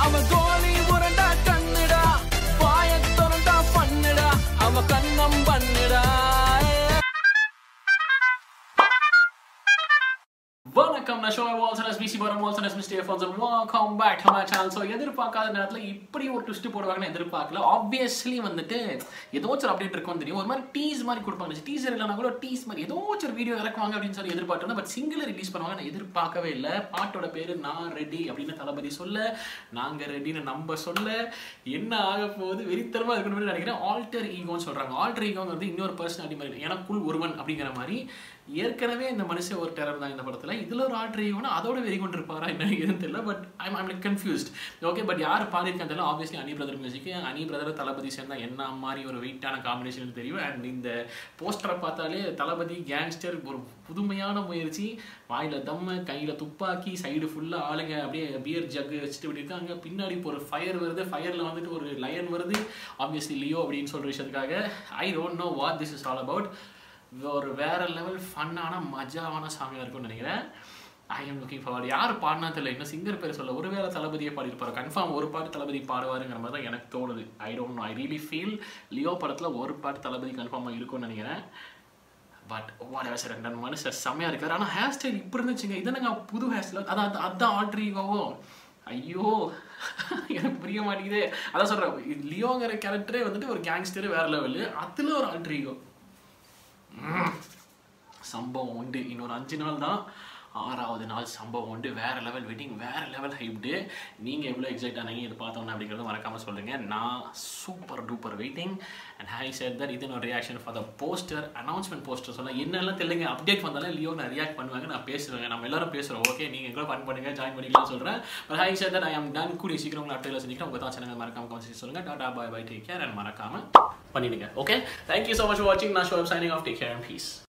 அவன் கோலி உரண்டா கண்ணுடா வாய திறந்தா பண்ணுடா அவன் கண்ணம் பண்ணுடா வணக்கம் நான் ஷோ வால்சன் எஸ் பிசி பரம் வால்சன் எஸ் மிஸ்டே ஃபால்ஸ் welcome back to my channel so எதிர்பார்க்காத நேரத்தில் இப்படி ஒரு ட்விஸ்ட் போடுவாங்கன்னு எதிர்பார்க்கல ஆப்வியஸ்லி வந்துட்டு ஏதோ ஒரு அப்டேட் இருக்கும் தெரியும் ஒரு மாதிரி டீஸ் மாதிரி கொடுப்பாங்க டீசர் இல்லைனா கூட டீஸ் மாதிரி ஏதோ ஒரு வீடியோ இறக்குவாங்க அப்படின்னு சொல்லி எதிர்பார்த்தோம் பட் சிங்கிள் ரிலீஸ் பண்ணுவாங்க நான் எதிர்பார்க்கவே இல்லை பாட்டோட பேர் நான் ரெடி அப்படின்னு தளபதி சொல்ல நாங்கள் ரெடின்னு நம்ம சொல்ல என்ன ஆக போகுது வெறித்தனமாக இருக்கணும்னு நினைக்கிறேன் ஆல்டர் ஈகோன்னு சொல்கிறாங்க ஆல்டர் ஈகோங்க வந்து இன்னொரு பர்சனாலிட்டி மாதிரி எனக்குள் ஒருவன் அப்படிங்கிற மாதிரி ஏற்கனவே இந்த மனுஷன் ஒரு டெரர் தான் இந்த படத்தில் இதில் ஒரு ஆர்டர் ஈகோனா அதோட வெறி கொண்டு இருப்பாரா என்ன எதுவும் தெரியல but I'm I'm like confused okay but யார் பாடியிருக்காங்க தெரியல obviously Ani brother music Ani brother Thalapathy சேர்ந்தா என்ன மாதிரி ஒரு வெயிட்டான காம்பினேஷன் தெரியும் அண்ட் இந்த போஸ்டரை பார்த்தாலே தளபதி கேங்ஸ்டர் ஒரு புதுமையான முயற்சி வாயில தம்ம கையில துப்பாக்கி சைடு ஃபுல்லா ஆளுங்க அப்படியே பியர் ஜக் வச்சுட்டு இப்படி இருக்காங்க பின்னாடி இப்போ ஒரு ஃபயர் வருது ஃபயர்ல வந்துட்டு ஒரு லயன் வருது ஆப்வியஸ்லி லியோ அப்படின்னு சொல்ற விஷயத்துக்காக I don't know what this is all about ஒரு வேற லெவல் ஃபன்னான மஜாவான சாமியாக இருக்கும்னு நினைக்கிறேன் ஐ எம் லுக்கிங் ஃபார்வர்ட் யார் பாடினா தெரியல இன்னும் சிங்கர் பேர் சொல்ல ஒருவேளை தளபதியை பாடியிருப்பாரு கன்ஃபார்ம் ஒரு பாட்டு தளபதி பாடுவாருங்கிற மாதிரி தான் எனக்கு தோணுது I don't know I really feel Leo படத்தில் ஒரு பாட்டு தளபதி கன்ஃபார்மாக இருக்கும்னு நினைக்கிறேன் பட் வாட் எவர் சார் ரெண்டு மனுஷன் செம்மையாக இருக்காரு ஆனால் ஹேர் ஸ்டைல் இப்படி இருந்துச்சுங்க இதனங்க புது ஹேர் ஸ்டைல் அதான் அதான் ஆல்ட்ரிகோவோ ஐயோ எனக்கு புரிய மாட்டேங்குது அதான் சொல்கிறேன் லியோங்கிற கேரக்டரே வந்துட்டு ஒரு கேங்ஸ்டர் வேற லெவலு அதில் ஒரு ஆல்ட்ரிகோ சம்பவம் உண்டு இன்னொரு அஞ்சு நாள் தான் ஆறாவது நாள் சம்பவம் உண்டு வேற லெவல் வெட்டிங் வேற லெவல் ஹைப்டு நீங்கள் எவ்வளோ எக்ஸைட் ஆனீங்க இது பார்த்தோன்னு அப்படிங்கிறது மறக்காமல் சொல்லுங்கள் நான் super duper waiting and hi sir that இது ஒரு reaction for the poster announcement poster சொல்ல என்னெல்லாம் தெரியல அப்டேட் வந்தாலும் லியோ நான் ரியாக்ட் பண்ணுவாங்க நான் பேசுவேன் நம்ம எல்லாரும் பேசுகிறோம் ஓகே நீங்கள் எங்களை ஃபன் பண்ணுங்க ஜாயின் பண்ணிக்கலாம் சொல்கிறேன் but hi sir that I am done கூடிய சீக்கிரம் உங்களை அட்டையில் செஞ்சுக்கிறேன் உங்கள் தான் சேனல் மறக்காம கமெண்ட் சொல்லுங்கள் tata bye bye take care and மறக்காமல் பண்ணிடுங்க okay thank you so much for வாட்சிங் நான் show signing off take care and piece